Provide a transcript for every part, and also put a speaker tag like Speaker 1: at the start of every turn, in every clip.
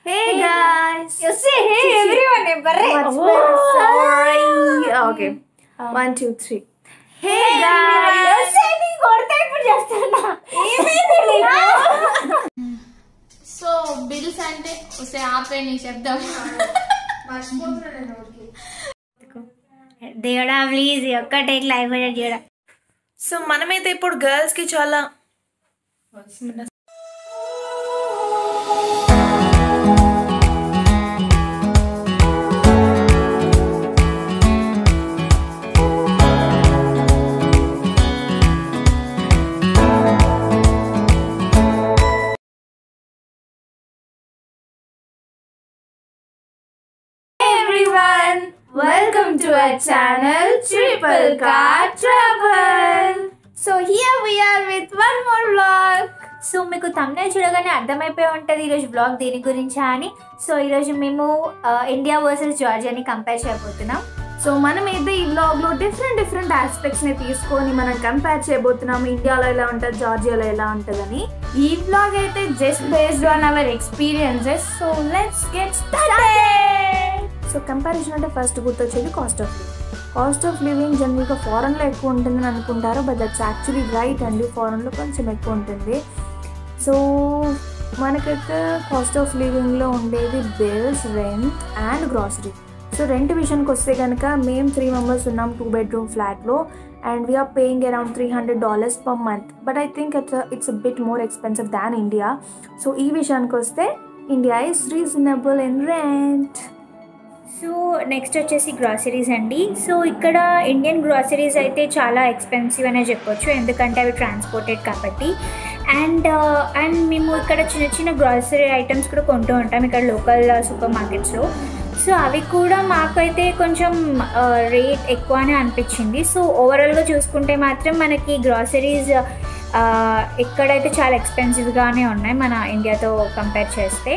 Speaker 1: Hey guys.
Speaker 2: You say hey everyone, ಬರ್ರೆ.
Speaker 1: What's
Speaker 2: Oh.
Speaker 1: my sorry? Okay. One, two, three. Hey
Speaker 2: You
Speaker 1: guys.
Speaker 2: say నీకు కొడతా ఇప్పుడు చేస్తున్నా. ఏమైంది నీకు?
Speaker 3: సో బిల్స్ అంటే వస్తే ఆపే నీ శబ్దం
Speaker 2: దేవుడా ప్లీజ్ ఒక్క టేక్ లైఫ్ దేవుడా
Speaker 1: సో మనమైతే ఇప్పుడు గర్ల్స్ కి చాలా everyone. Welcome to our channel Triple Car Trouble. So here we are with one more vlog.
Speaker 2: So మీకు తమిళ చూడగానే అర్థమైపోయి ఉంటుంది ఈరోజు బ్లాగ్ దీని గురించా అని సో ఈరోజు మేము ఆ, ఇండియా వర్సెస్ జార్జియాని కంపేర్ చేయబోతున్నాం
Speaker 1: సో మనం అయితే ఈ వ్లాగ్ లో డిఫరెంట్ డిఫరెంట్ ఆస్పెక్ట్స్ ని తీసుకొని మనం కంపేర్ చేయబోతున్నాం ఇండియాలో ఎలా ఉంటుంది జార్జియాలో ఎలా ఉంటుందని ఈ వ్లాగ్ అయితే just based on our experiences so let's get started so comparison అంటే ఫస్ట్ గుర్తొచ్చేది cost of living cost of living జనరల్గా ఫారెన్లో ఎక్కువ ఉంటుందని అనుకుంటారు బట్ దట్స్ యాక్చువల్లీ రైట్ అండి ఫారెన్లో కొంచెం ఎక్కువ ఉంటుంది సో మనకైతే కాస్ట్ ఆఫ్ లివింగ్లో ఉండేది bills rent and grocery so rent విషయానికి వస్తే కనుక మేము త్రీ మెంబర్స్ ఉన్నాం టూ బెడ్రూమ్ ఫ్లాట్లో and we're paying around three hundred dollars per month but I think it's it's a bit more expensive than India so ఈ విషయానికి వస్తే India is reasonable in rent
Speaker 2: so next వచ్చేసి groceries అండి so ఇక్కడ Indian groceries అయితే చాలా expensive అనే చెప్పొచ్చు ఎందుకంటే అవి ట్రాన్స్పోర్టెడ్ కాబట్టి అండ్ అండ్ మేము ఇక్కడ చిన్న చిన్న గ్రాసరీ ఐటమ్స్ కూడా కొంటూ ఉంటాం ఇక్కడ లోకల్ సూపర్ మార్కెట్స్లో సో అవి కూడా మాకైతే కొంచెం రేట్ ఎక్కువనే అనిపించింది సో ఓవరాల్గా చూసుకుంటే మాత్రం మనకి గ్రాసరీస్ ఎక్కడైతే చాలా ఎక్స్పెన్సివ్గానే ఉన్నాయి మన ఇండియాతో కంపేర్ చేస్తే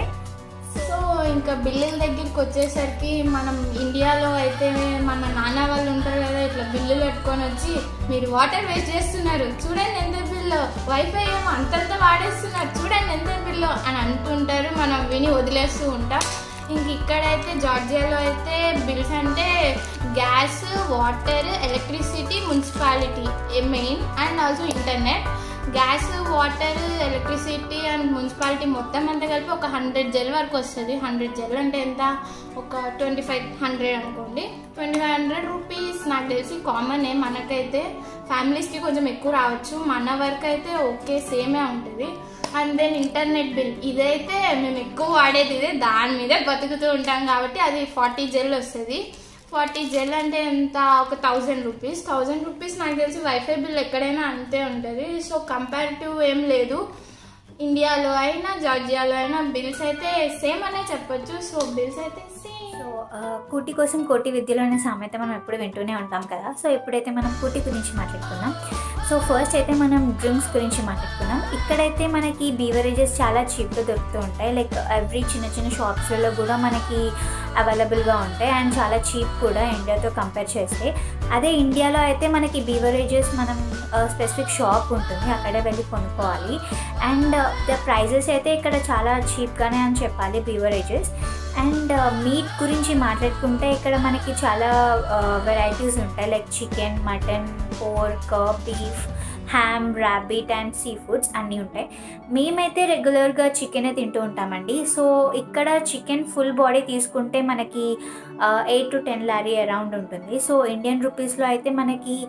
Speaker 3: సో ఇంకా బిల్లుల దగ్గరికి వచ్చేసరికి మనం ఇండియాలో అయితే మన నాన్న వాళ్ళు ఉంటారు కదా ఇట్లా బిల్లులు పెట్టుకొని వచ్చి మీరు వాటర్ వేస్ట్ చేస్తున్నారు చూడండి ఎంత బిల్లు వైఫై ఏమో అంతంత వాడేస్తున్నారు చూడండి ఎంత బిల్లు అని అంటుంటారు మనం విని వదిలేస్తూ ఉంటాం ఇంక ఇక్కడైతే జార్జియాలో అయితే బిల్స్ అంటే gas water electricity municipality main and also internet gas water electricity and municipality మొత్తం అంతా కలిపి ఒక హండ్రెడ్ జెల్ వరకు వస్తుంది హండ్రెడ్ జెల్ అంటే ఎంత ఒక ట్వంటీ ఫైవ్ హండ్రెడ్ అనుకోండి ట్వంటీ ఫైవ్ హండ్రెడ్ రూపీస్ నాకు తెలిసి కామనే మనకైతే ఫ్యామిలీస్కి కొంచెం ఎక్కువ రావచ్చు మన వరకు అయితే ఓకే సేమే ఉంటుంది అండ్ దెన్ ఇంటర్నెట్ బిల్ ఇదైతే మేము ఎక్కువ వాడేది ఇదే దాని మీదే బతుకుతూ ఉంటాం కాబట్టి అది ఫార్టీ జెల్ వస్తుంది ఫార్టీ జెల్ అంటే ఎంత ఒక థౌజండ్ రూపీస్ థౌజండ్ రూపీస్ నాకు తెలిసి వైఫై బిల్ ఎక్కడైనా అంతే ఉంటుంది సో కంపారిటివ్ ఏం లేదు ఇండియాలో అయినా జార్జియాలో అయినా బిల్స్ అయితే సేమ్ అనే చెప్పొచ్చు సో బిల్స్ అయితే సేమ్
Speaker 2: సో ఆ, కూటి కోసం కోటి విద్యలో అనే సామెత మనం ఎప్పుడు వింటూనే ఉంటాం కదా సో ఇప్పుడైతే మనం కూటి గురించి మాట్లాడుకుందాం సో ఫస్ట్ అయితే మనం డ్రింక్స్ గురించి మాట్లాడుకుందాం ఇక్కడైతే మనకి బీవరేజెస్ చాలా చీప్గా దొరుకుతూ ఉంటాయి లైక్ ఎవ్రీ చిన్న చిన్న షాప్స్లలో కూడా మనకి అవైలబుల్గా ఉంటాయి అండ్ చాలా చీప్ కూడా ఇండియాతో కంపేర్ చేస్తే అదే ఇండియాలో అయితే మనకి బీవరేజెస్ మనం స్పెసిఫిక్ షాప్ ఉంటుంది అక్కడే వెళ్ళి కొనుక్కోవాలి అండ్ ద ప్రైజెస్ అయితే ఇక్కడ చాలా చీప్గానే అని చెప్పాలి బీవరేజెస్ అండ్ మీట్ గురించి మాట్లాడుకుంటే ఇక్కడ మనకి చాలా వెరైటీస్ ఉంటాయి like chicken mutton pork beef ham rabbit and sea foods అన్నీ ఉంటాయి మేమైతే రెగ్యులర్గా చికెనే తింటూ ఉంటామండి సో ఇక్కడ చికెన్ ఫుల్ బాడీ తీసుకుంటే మనకి eight to ten lari around ఉంటుంది సో ఇండియన్ రూపీస్లో అయితే మనకి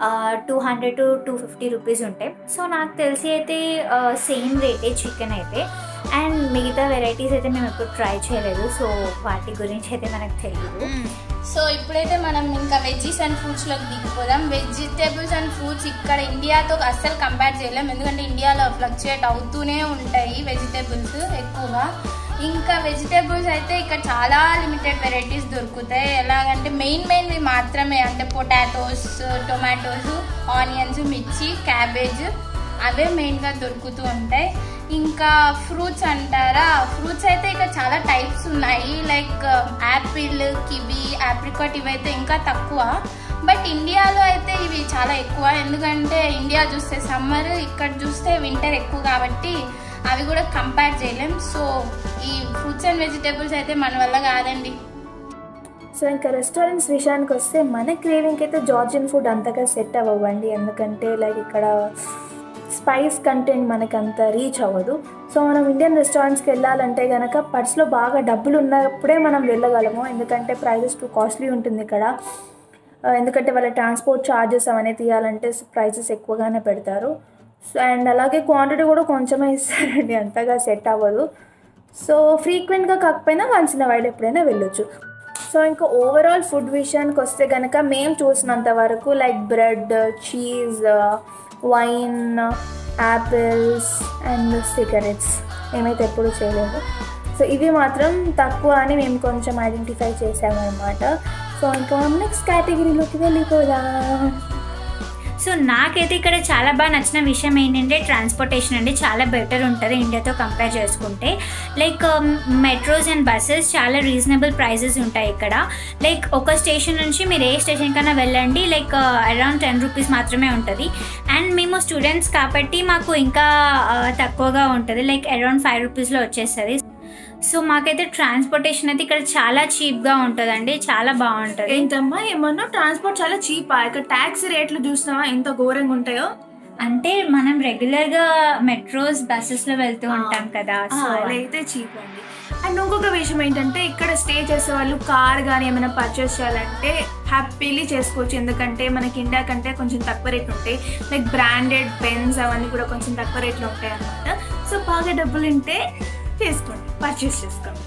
Speaker 2: two hundred to two fifty rupees ఉంటాయి సో నాకు తెలిసి అయితే సేమ్ రేటే చికెన్ అయితే అండ్ మిగతా వెరైటీస్ అయితే మేము ఎప్పుడు ట్రై చేయలేదు సో వాటి గురించి అయితే మనకు తెలియదు
Speaker 3: సో ఇప్పుడైతే మనం ఇంకా వెజ్జీస్ అండ్ ఫ్రూట్స్లోకి దిగిపోదాం వెజిటేబుల్స్ అండ్ ఫ్రూట్స్ ఇక్కడ ఇండియాతో అస్సలు కంపేర్ చేయలేం ఎందుకంటే ఇండియాలో ఫ్లక్చుయేట్ అవుతూనే ఉంటాయి వెజిటేబుల్స్ ఎక్కువగా ఇంకా వెజిటేబుల్స్ అయితే ఇక్కడ చాలా లిమిటెడ్ వెరైటీస్ దొరుకుతాయి ఎలాగంటే మెయిన్ మెయిన్వి మాత్రమే అంటే పొటాటోస్ టొమాటోస్ ఆనియన్స్ మిర్చి క్యాబేజ్ అవే మెయిన్గా దొరుకుతూ ఉంటాయి ఇంకా ఫ్రూట్స్ అంటారా ఫ్రూట్స్ అయితే ఇక్కడ చాలా టైప్స్ ఉన్నాయి లైక్ యాపిల్ కివి ఆప్రికాట్ ఇవైతే ఇంకా తక్కువ బట్ ఇండియాలో అయితే ఇవి చాలా ఎక్కువ ఎందుకంటే ఇండియా చూస్తే సమ్మర్ ఇక్కడ చూస్తే వింటర్ ఎక్కువ కాబట్టి అవి కూడా కంపేర్ చేయలేం సో ఈ ఫ్రూట్స్ అండ్ వెజిటేబుల్స్ అయితే మన వల్ల కాదండి
Speaker 1: సో ఇంకా రెస్టారెంట్స్ విషయానికి వస్తే మన క్రేవింగ్కి అయితే జార్జియన్ ఫుడ్ అంతగా సెట్ అవ్వండి ఎందుకంటే లైక్ ఇక్కడ స్పైస్ కంటెంట్ మనకి అంత రీచ్ అవ్వదు సో మనం ఇండియన్ రెస్టారెంట్స్కి వెళ్ళాలంటే కనుక పర్స్లో బాగా డబ్బులు ఉన్నప్పుడే మనం వెళ్ళగలము ఎందుకంటే ప్రైజెస్ టూ కాస్ట్లీ ఉంటుంది ఇక్కడ ఆ, ఎందుకంటే వాళ్ళ ట్రాన్స్పోర్ట్ ఛార్జెస్ అవన్నీ తీయాలంటే ప్రైజెస్ ఎక్కువగానే పెడతారు సో అండ్ అలాగే క్వాంటిటీ కూడా కొంచెమే ఇస్తారండి అంతగా సెట్ అవ్వదు సో ఫ్రీక్వెంట్గా కాకపోయినా వన్స్ ఇన్ వైల్ ఎప్పుడైనా వెళ్ళొచ్చు సో ఇంకా ఓవరాల్ ఫుడ్ విషయానికి వస్తే కనుక మేము చూసినంత వరకు like bread cheese wine apples and cigarettes మేమైతే ఎప్పుడు చేయలేదు సో ఇవి మాత్రం తక్కువ అని మేము కొంచెం ఐడెంటిఫై చేసామన్నమాట సో ఇంకా మనం నెక్స్ట్ కేటగిరీలోకి వెళ్ళిపోదాం
Speaker 2: సో నాకైతే ఇక్కడ చాలా బాగా నచ్చిన విషయం ఏంటంటే ట్రాన్స్పోర్టేషన్ అండి చాలా బెటర్ ఉంటుంది ఇండియాతో కంపేర్ చేసుకుంటే లైక్ మెట్రోస్ అండ్ బస్సెస్ చాలా రీజనబుల్ ప్రైజెస్ ఉంటాయి ఇక్కడ లైక్ ఒక స్టేషన్ నుంచి మీరు ఏ స్టేషన్ కన్నా వెళ్ళండి లైక్ అరౌండ్ టెన్ రూపీస్ మాత్రమే ఉంటుంది అండ్ మేము స్టూడెంట్స్ కాబట్టి మాకు ఇంకా ఆ, తక్కువగా ఉంటుంది లైక్ అరౌండ్ ఫైవ్ రూపీస్లో వచ్చేస్తుంది సో మాకైతే ట్రాన్స్పోర్టేషన్ అయితే ఇక్కడ చాలా చీప్గా ఉంటుందండి చాలా బాగుంటుంది
Speaker 1: ఏంటమ్మా ఏమన్నా ట్రాన్స్పోర్ట్ చాలా చీపా ఇక్కడ ట్యాక్సీ రేట్లు చూసినావా ఎంత ఘోరంగా ఉంటాయో
Speaker 2: అంటే మనం రెగ్యులర్ గా మెట్రోస్ బస్సెస్ లో వెళ్తూ ఉంటాం కదా సో
Speaker 1: అలా అయితే చీప్ అండి అండ్ ఇంకొక విషయం ఏంటంటే ఇక్కడ స్టే చేసే వాళ్ళు కార్ కానీ ఏమైనా పర్చేస్ చేయాలంటే హ్యాపీలీ చేసుకోవచ్చు ఎందుకంటే మనకి ఇండియా కంటే కొంచెం తక్కువ రేట్లు ఉంటాయి లైక్ బ్రాండెడ్ పెన్స్ అవన్నీ కూడా కొంచెం తక్కువ రేట్లో ఉంటాయి అన్నమాట సో బాగా డబ్బులు ఉంటే చేసుకోండి పర్చేస్ చేసుకోండి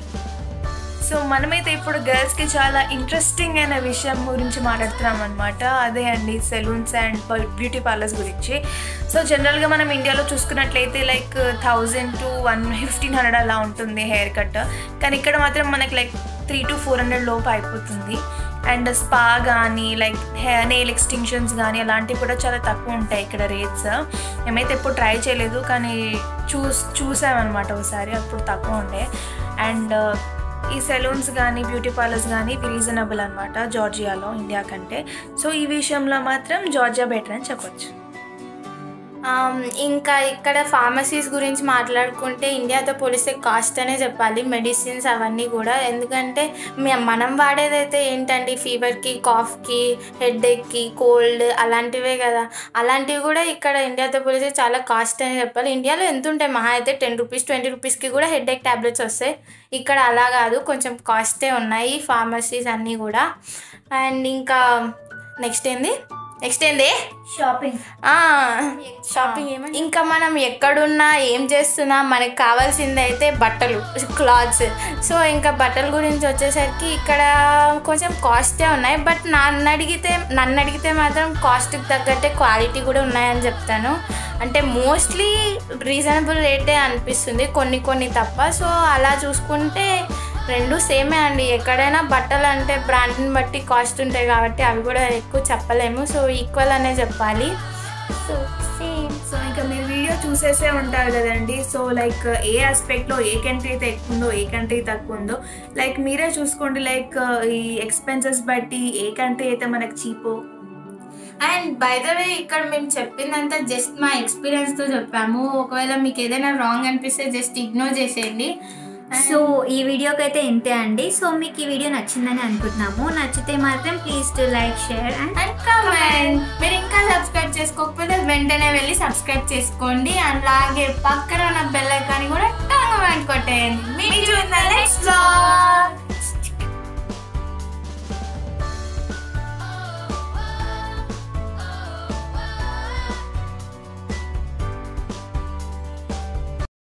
Speaker 1: సో మనమైతే ఇప్పుడు గర్ల్స్కి చాలా ఇంట్రెస్టింగ్ అయిన విషయం గురించి మాట్లాడుతున్నాం అనమాట అదే అండి సెలూన్స్ అండ్ బ్యూటీ పార్లర్స్ గురించి సో జనరల్గా మనం ఇండియాలో చూసుకున్నట్లయితే like thousand to one fifteen hundred అలా ఉంటుంది హెయిర్ కట్ కానీ ఇక్కడ మాత్రం మనకి like three to four hundred లోపు అయిపోతుంది అండ్ స్పా కానీ లైక్ హెయిర్ నెయిల్ ఎక్స్టింక్షన్స్ కానీ అలాంటివి కూడా చాలా తక్కువ ఉంటాయి ఇక్కడ రేట్స్ మేమైతే ఎప్పుడు ట్రై చేయలేదు కానీ చూస్ చూసామన్నమాట ఒకసారి అప్పుడు తక్కువ ఉండే అండ్ ఈ సెలూన్స్ కానీ బ్యూటీ పార్లర్స్ కానీ రీజనబుల్ అనమాట జార్జియాలో ఇండియా కంటే సో ఈ విషయంలో మాత్రం జార్జియా బెటర్ అని చెప్పొచ్చు
Speaker 3: ఆమ్, ఇంకా ఇక్కడ ఫార్మసీస్ గురించి మాట్లాడుకుంటే ఇండియాతో పోలిస్తే కాస్ట్ అనే చెప్పాలి మెడిసిన్స్ అవన్నీ కూడా ఎందుకంటే మే- మనం వాడేదైతే ఏంటండి ఫీవర్కి కాఫ్కి హెడ్ఏక్కి కోల్డ్ అలాంటివే కదా అలాంటివి కూడా ఇక్కడ ఇండియాతో పోలిస్తే చాలా కాస్ట్ అని చెప్పాలి ఇండియాలో ఎంత ఉంటాయి మహా అయితే టెన్ రూపీస్ ట్వంటీ రూపీస్కి కూడా హెడ్ఏక్ ట్యాబ్లెట్స్ వస్తాయి ఇక్కడ అలా కాదు కొంచెం కాస్టే ఉన్నాయి ఫార్మసీస్ అన్నీ కూడా అండ్ ఇంకా నెక్స్ట్ ఏంది నెక్స్ట్ ఏంది
Speaker 2: షాపింగ్
Speaker 3: షాపింగ్ ఏమని ఇంకా మనం ఎక్కడున్నా ఏం చేస్తున్నా మనకి కావాల్సింది అయితే బట్టలు క్లాత్స్ సో ఇంకా బట్టల గురించి వచ్చేసరికి ఇక్కడ కొంచెం కాస్టే ఉన్నాయి బట్ నన్ను అడిగితే నన్ను అడిగితే మాత్రం కాస్ట్కి తగ్గట్టే క్వాలిటీ కూడా ఉన్నాయని చెప్తాను అంటే మోస్ట్లీ రీజనబుల్ రేటే అనిపిస్తుంది కొన్ని కొన్ని తప్ప సో అలా చూసుకుంటే రెండు సేమే అండి ఎక్కడైనా బట్టలు అంటే బ్రాండ్ని బట్టి కాస్ట్ ఉంటాయి కాబట్టి అవి కూడా ఎక్కువ చెప్పలేము సో ఈక్వల్ అనే చెప్పాలి సో సేమ్
Speaker 1: సో ఇంకా మీరు వీడియో చూసేసే ఉంటారు కదండి సో లైక్ ఏ ఆస్పెక్ట్లో ఏ కంట్రీ అయితే ఎక్కువ ఉందో ఏ కంట్రీ తక్కువ ఉందో లైక్ మీరే చూసుకోండి లైక్ ఈ ఎక్స్పెన్సెస్ బట్టి ఏ కంట్రీ అయితే మనకు చీపో
Speaker 3: అండ్ బై ద వే ఇక్కడ మేము చెప్పిందంతా జస్ట్ మా ఎక్స్పీరియన్స్తో చెప్పాము ఒకవేళ మీకు ఏదైనా రాంగ్ అనిపిస్తే జస్ట్ ఇగ్నోర్ చేసేయండి
Speaker 2: సో ఈ వీడియోకి అయితే ఇంతే అండి సో మీకు ఈ వీడియో నచ్చిందని అనుకుంటున్నాము నచ్చితే మాత్రం please to like share and
Speaker 3: and comment మీరు ఇంకా సబ్స్క్రైబ్ చేసుకోకపోతే వెంటనే వెళ్ళి సబ్స్క్రైబ్ చేసుకోండి అలాగే పక్కన ఉన్న బెల్ ఐకాన్ కూడా టంగ్ కొట్టేయండి మీకు